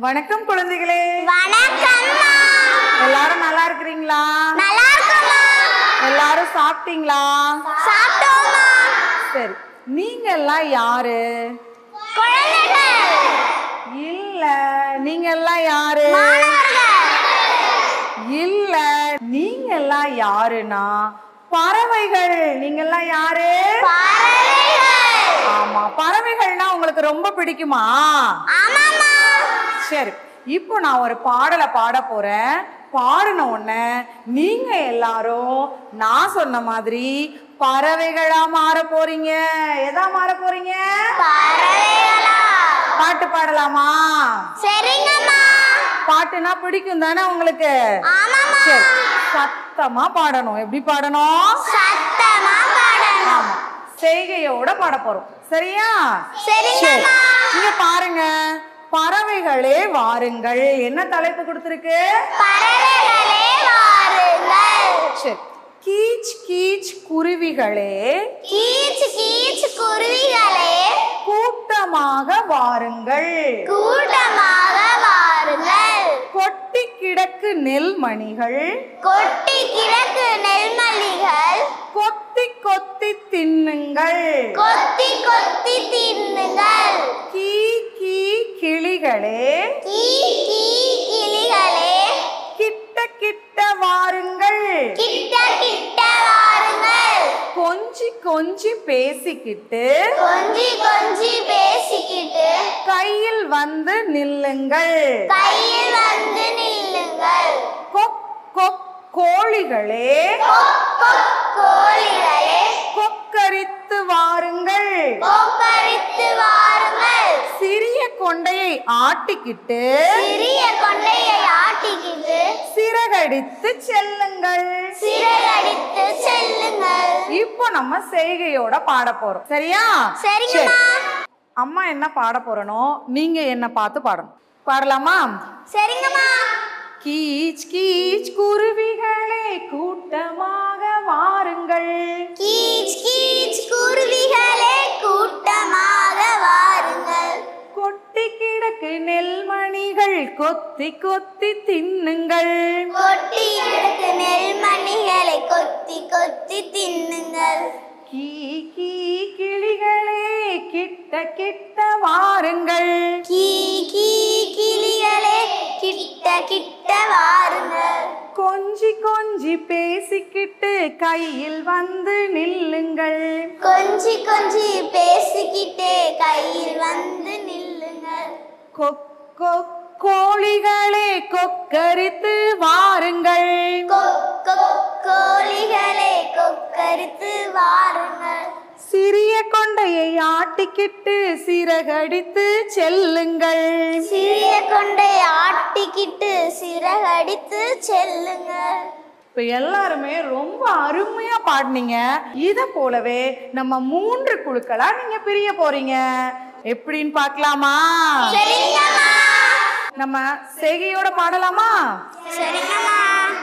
வணக்கம் குழந்தைகளே வணக்கம்மா எல்லாரும் நல்லா இருக்கிறீங்களா நல்லா இருக்கோம்மா எல்லாரும் சாப்பிட்டீங்களா சாப்பிட்டோம்மா சரி நீங்க எல்லாம் யாரு குழந்தைகள் இல்ல நீங்க எல்லாம் யாரு மாணவர்கள் இல்ல நீங்க எல்லாம் யாருன்னா பறவைகள் நீங்க எல்லாம் யாரு பறவைகள் ஆமா பறவைகள்னா உங்களுக்கு ரொம்ப பிடிக்குமா ஆமாம்மா சரி இப்போ நான் ஒரு பாடலை பாட போறேன் பாடின உடனே நீங்க எல்லாரும் நான் சொன்ன மாதிரி பறவைகளா மாற போறீங்க எதா மாற போறீங்க பறவைகளா பாட்டு பாடலாமா சரிங்கம்மா பாட்டுனா பிடிக்கும் தானே உங்களுக்கு ஆமாம்மா சரி சத்தமா பாடணும் எப்படி பாடணும் சத்தமா பாடணும் ஆமா செய்கையோட பாட போறோம் சரியா சரிங்கம்மா இங்க பாருங்க பறவைகளே வாருங்கள் என்ன தலைப்பு கொடுத்துருக்கு பறவைகளே வாருங்கள் சரி கீச் கீச் குருவிகளே கீச் கீச் குருவிகளே கூட்டமாக வாருங்கள் கூட்டமாக வாருங்கள் கொட்டி கிடக்கு நெல்மணிகள் கொட்டி கிடக்கு நெல்மணிகள் கொத்தி கொத்தி தின்னுங்கள் கொத்தி கொத்தி தின்னுங்கள் கீ கீ கிளிகளே கீ கீ கிளிகளே கிட்ட கிட்ட வாருங்கள் கிட்ட கிட்ட வாருங்கள் கொஞ்சி கொஞ்சி பேசிக்கிட்டு கொஞ்சி கொஞ்சி பேசிக்கிட்டு கையில் வந்து நில்லுங்கள் கையில் வந்து நில்லுங்கள் கொக் கொக் கோழிகளே கொக் கொக் கோழிகளே கொக்கரித்து வாருங்கள் கொக்கரித்து வாருங்கள் சிறிய கொண்டையை ஆட்டிக்கிட்டு சிறிய கொண்டையை ஆட்டிக்கிட்டு சிறகடித்து செல்லுங்கள் சிறகடித்து செல்லுங்கள் இப்போ நம்ம செய்கையோட பாட போறோம் சரியா சரிங்கம்மா. சரி. அம்மா என்ன பாட போறனோ நீங்க என்ன பார்த்து பாடணும் பாடலாமா சரிங்கம்மா கீச் கீச் குருவிகளே கூட்டமாக வாருங்கள் கீச் கீச் குருவிகளே கூட்டமாக வாருங்கள் கொட்டி கிடக்கு நெல்மணிகள் கொத்தி கொத்தி தின்னுங்கள் கொட்டி கிடக்கு நெல்மணிகளை கொத்தி கொத்தி தின்னுங்கள் கீ கீ கிளிகளே கிட்ட கிட்ட வாருங்கள் கீ கீ கிளிகளே கிட்ட கிட்ட வாருங்கள் கொஞ்சி கொஞ்சி பேசிக்கிட்டு கையில் வந்து நில்லுங்கள் கொஞ்சி கொஞ்சி பேசிக்கிட்டே கையில் வந்து நில்லுங்கள் கொக் கொக் கோழிகளே கொக்கரித்து வாருங்கள் கொக் கொக் கோழிகளே கொக்கரித்து வாருங்கள் சிறிய கொண்டையை ஆட்டிக்கிட்டு சிறகடித்து செல்லுங்கள் சிறிய கொண்டை ஆட்டிக்கிட்டு சிறகடித்து செல்லுங்கள் இப்ப எல்லாருமே ரொம்ப அருமையா பாடினீங்க இத போலவே நம்ம மூன்று குழுக்களா நீங்க பிரிய போறீங்க எப்படின்னு பார்க்கலாமா சரிங்கம்மா நம்ம செய்கையோட பாடலாமா சரிங்கம்மா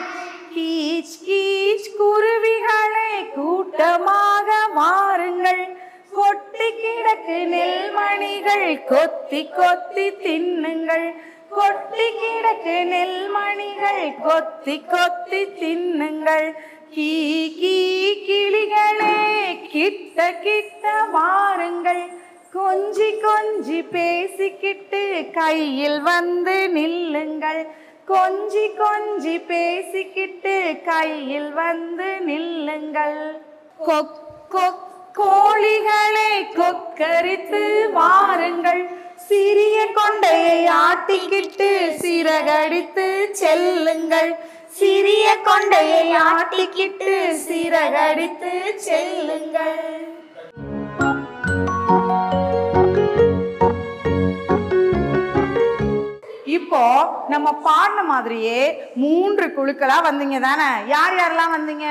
கீச் கீச் குருவிகளே கூட்டமாக வாருங்கள் கொட்டி கிடக்கு நெல்மணிகள் கொத்தி கொத்தி தின்னுங்கள் கொட்டி கிடக்கு நெல்மணிகள் கொத்தி கொத்தி தின்னுங்கள் கீ கீ கிளிகளே கிட்ட கிட்ட வாருங்கள் கொஞ்சி கொஞ்சி பேசிக்கிட்டு கையில் வந்து நில்லுங்கள் கொஞ்சி கொஞ்சி பேசிக்கிட்டு கையில் வந்து நில்லுங்கள் கொக் கொக் கோழிகளே கொக்கரித்து வாருங்கள் சிறிய கொண்டையை ஆட்டிக்கிட்டு சிறகடித்து செல்லுங்கள் சிறிய கொண்டையை ஆட்டிக்கிட்டு சிறகடித்து செல்லுங்கள் இப்போ நம்ம பாடின மாதிரியே மூன்று குழுக்களா வந்தீங்க தானே யார் யாரெல்லாம் வந்தீங்க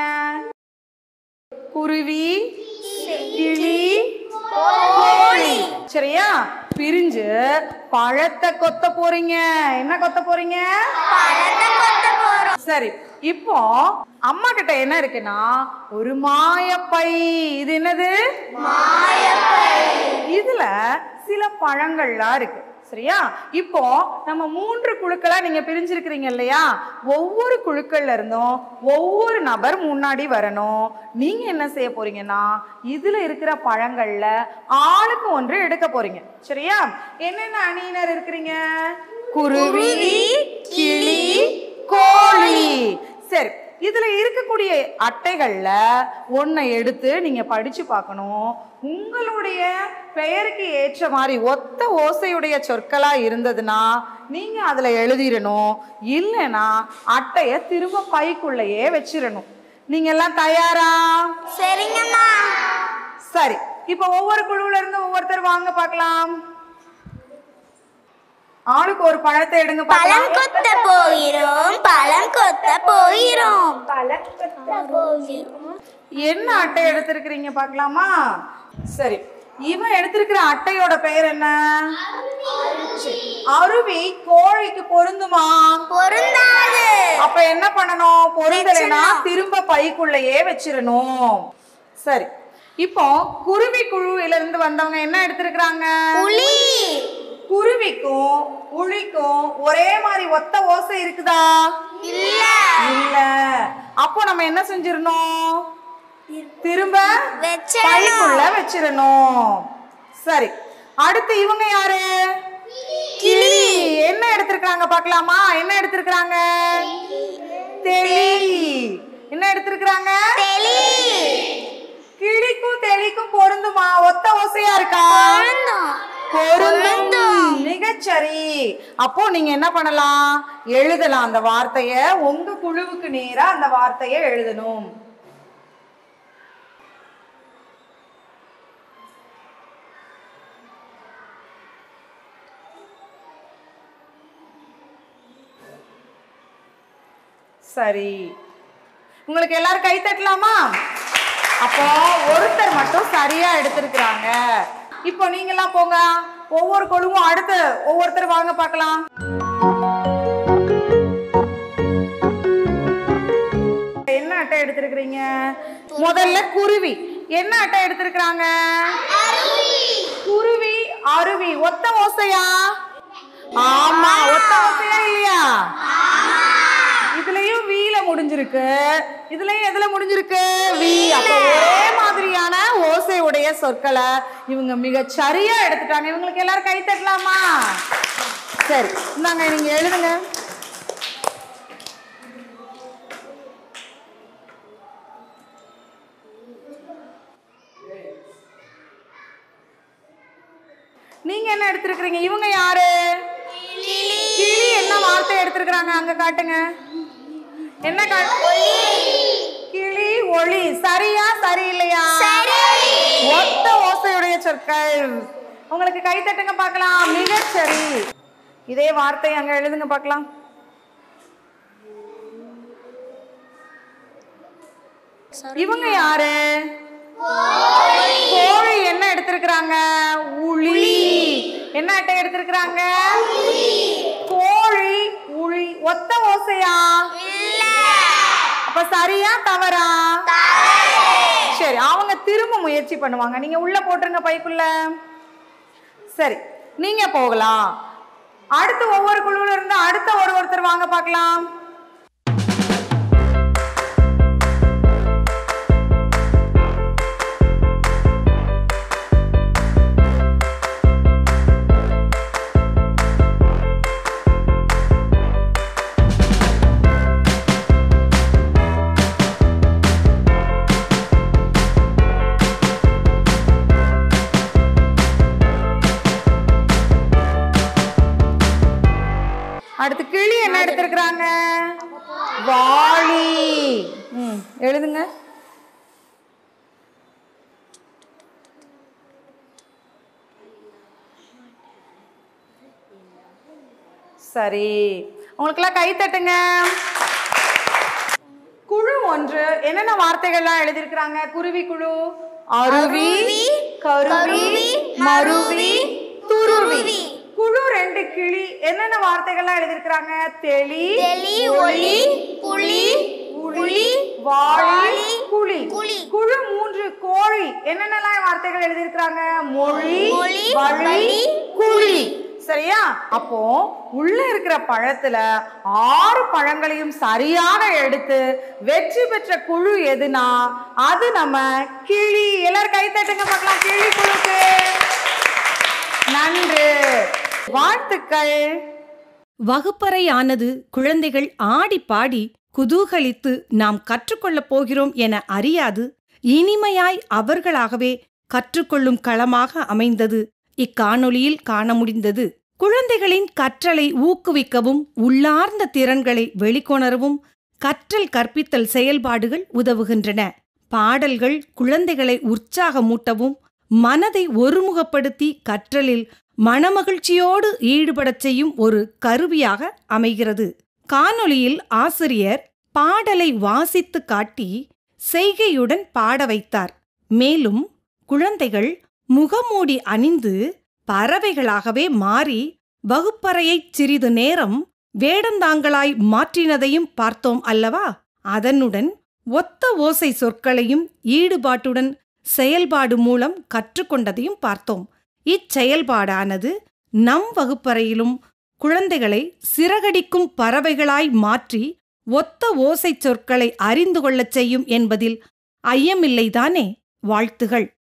குருவி கிளி கோழி சரியா பிரிஞ்சு பழத்தை கொத்த போறீங்க என்ன கொத்த போறீங்க பழத்தை கொத்த போறோம் சரி இப்போ அம்மா கிட்ட என்ன இருக்குன்னா ஒரு மாயப்பை இது என்னது மாயப்பை இதுல சில பழங்கள்லாம் இருக்கு சரியா இப்போ நம்ம மூன்று குழுக்களா நீங்க பிரிஞ்சிருக்கிறீங்க இல்லையா ஒவ்வொரு குழுக்கள்ல இருந்தும் ஒவ்வொரு நபர் முன்னாடி வரணும் நீங்க என்ன செய்ய போறீங்கன்னா இதுல இருக்கிற பழங்கள்ல ஆளுக்கு ஒன்று எடுக்க போறீங்க சரியா என்னென்ன அணியினர் இருக்கிறீங்க குருவி கிளி கோழி சரி இதுல இருக்கக்கூடிய அட்டைகள்ல ஒன்றை எடுத்து நீங்க படிச்சு பார்க்கணும் உங்களுடைய பெயருக்கு ஏற்ற மாதிரி ஒத்த ஓசையுடைய சொற்களா இருந்ததுன்னா நீங்க அதுல எழுதிடணும் இல்லைன்னா அட்டைய திரும்ப பைக்குள்ளேயே வச்சிடணும் நீங்க எல்லாம் தயாரா சரிங்கம்மா சரி இப்போ ஒவ்வொரு குழுவுல இருந்து ஒவ்வொருத்தர் வாங்க பார்க்கலாம் ஆளுக்கு ஒரு பழத்தை எடுங்க பழம் பார்க்கலாம் கொத்த போகிறோம் பழம் கொத்த போகிறோம் பழம் கொத்த போகிறோம் என்ன அட்டை எடுத்திருக்கிறீங்க பார்க்கலாமா சரி இவன் எடுத்திருக்கிற அட்டையோட பெயர் என்ன சரி. அருவி கோழிக்கு பொருந்துமா பொருந்தாது அப்ப என்ன பண்ணணும் பொருந்தலைன்னா திரும்ப பைக்குள்ளேயே வச்சிரணும் சரி இப்போ குருவி குழுவில இருந்து வந்தவங்க என்ன எடுத்திருக்கிறாங்க புலி குருவிக்கும் புலிக்கும் ஒரே மாதிரி ஒத்த ஓசை இருக்குதா இல்ல இல்ல அப்போ நம்ம என்ன செஞ்சிரணும் திரும்ப வச்சிடணும். பைக்குள்ள வச்சிரணும் சரி அடுத்து இவங்க யாரு கிளி என்ன எடுத்திருக்காங்க பார்க்கலாமா என்ன எடுத்திருக்காங்க தெளி என்ன எடுத்திருக்காங்க தெளி கிளிக்கும் தெளிக்கும் பொருந்துமா ஒத்த ஓசையா இருக்கா பொருந்தும் பொருந்தும் மிகச்சரி அப்போ நீங்க என்ன பண்ணலாம் எழுதலாம் அந்த வார்த்தைய உங்க குழுவுக்கு நேரா அந்த வார்த்தைய எழுதணும் சரி உங்களுக்கு எல்லாரும் கை தட்டலாமா அப்போ ஒருத்தர் மட்டும் சரியா எடுத்திருக்கிறாங்க இப்போ நீங்களாம் போங்க ஒவ்வொரு குழுவும் அடுத்து ஒவ்வொருத்தர் வாங்க பார்க்கலாம் என்ன அட்டை எடுத்திருக்கிறீங்க முதல்ல குருவி என்ன அட்டை எடுத்திருக்கிறாங்க குருவி அருவி ஒத்த ஓசையா ஆமா ஒத்த ஓசையா இல்லையா இதுலயும் வீல முடிஞ்சிருக்கு இதுலயும் எதுல முடிஞ்சிருக்கு வி அப்ப ஒரே மாதிரியான ஓசை உடைய சொற்களை இவங்க மிக சரியா எடுத்துட்டாங்க இவங்களுக்கு எல்லாரும் கை தட்டலாமா சரி இந்தாங்க நீங்க எழுதுங்க நீங்க என்ன எடுத்திருக்கிறீங்க இவங்க யாரு கிளி என்ன வார்த்தை எடுத்திருக்கிறாங்க அங்க காட்டுங்க என்ன காட்டு கிளி ஒளி சரியா சரியில்லையா ஒத்த ஓசையுடைய சொற்கள் உங்களுக்கு கை தட்டுங்க பார்க்கலாம் மிகச் சரி இதே வார்த்தை அங்க எழுதுங்க பார்க்கலாம் இவங்க யாரு கோழி என்ன எடுத்திருக்கிறாங்க உளி என்ன அட்டை எடுத்திருக்கிறாங்க கோழி உளி ஒத்த ஓசையா அப்ப சரியா தவறா சரி அவங்க திரும்ப முயற்சி பண்ணுவாங்க நீங்க உள்ள போட்டுருங்க பைக்குள்ள சரி நீங்க போகலாம் அடுத்து ஒவ்வொரு குழுவுல இருந்து அடுத்த ஒரு ஒருத்தர் வாங்க பார்க்கலாம் அடுத்து கிளி என்ன எடுத்திருக்கிறாங்க வாளி ம் எழுதுங்க சரி உங்களுக்கெல்லாம் கை தட்டுங்க குழு ஒன்று என்னென்ன வார்த்தைகள்லாம் எழுதியிருக்கிறாங்க குருவி குழு அருவி கருவி மருவி துருவி குழு ரெண்டு கிளி என்னென்ன வார்த்தைகள்லாம் எழுதியிருக்கிறாங்க தெளி தெளி, ஒளி, புலி, புலி வாளி வாளி, குழி குழி. குழு மூன்று கோழி என்னென்னலாம் வார்த்தைகள் எழுதியிருக்கிறாங்க மொழி மொழி, வழி வழி, குழி சரியா அப்போ உள்ள இருக்கிற பழத்துல ஆறு பழங்களையும் சரியாக எடுத்து வெற்றி பெற்ற குழு எதுனா அது நம்ம கிளி எல்லாரும் கை தட்டுங்க பார்க்கலாம் கிளி குழுக்கு நன்று வாழ்த்துக்கள் வகுப்பறையானது குழந்தைகள் ஆடி பாடி குதூகலித்து நாம் கற்றுக்கொள்ளப் போகிறோம் என அறியாது இனிமையாய் அவர்களாகவே கற்றுக்கொள்ளும் களமாக அமைந்தது இக்காணொளியில் காண முடிந்தது குழந்தைகளின் கற்றலை ஊக்குவிக்கவும் உள்ளார்ந்த திறன்களை வெளிக்கொணரவும் கற்றல் கற்பித்தல் செயல்பாடுகள் உதவுகின்றன பாடல்கள் குழந்தைகளை உற்சாகமூட்டவும் மனதை ஒருமுகப்படுத்தி கற்றலில் மனமகிழ்ச்சியோடு ஈடுபடச் செய்யும் ஒரு கருவியாக அமைகிறது காணொளியில் ஆசிரியர் பாடலை வாசித்து காட்டி செய்கையுடன் பாட வைத்தார் மேலும் குழந்தைகள் முகமூடி அணிந்து பறவைகளாகவே மாறி வகுப்பறையைச் சிறிது நேரம் வேடந்தாங்களாய் மாற்றினதையும் பார்த்தோம் அல்லவா அதனுடன் ஒத்த ஓசை சொற்களையும் ஈடுபாட்டுடன் செயல்பாடு மூலம் கற்றுக்கொண்டதையும் பார்த்தோம் இச்செயல்பாடானது நம் வகுப்பறையிலும் குழந்தைகளை சிறகடிக்கும் பறவைகளாய் மாற்றி ஒத்த ஓசை சொற்களை அறிந்து கொள்ளச் செய்யும் என்பதில் ஐயமில்லைதானே வாழ்த்துகள்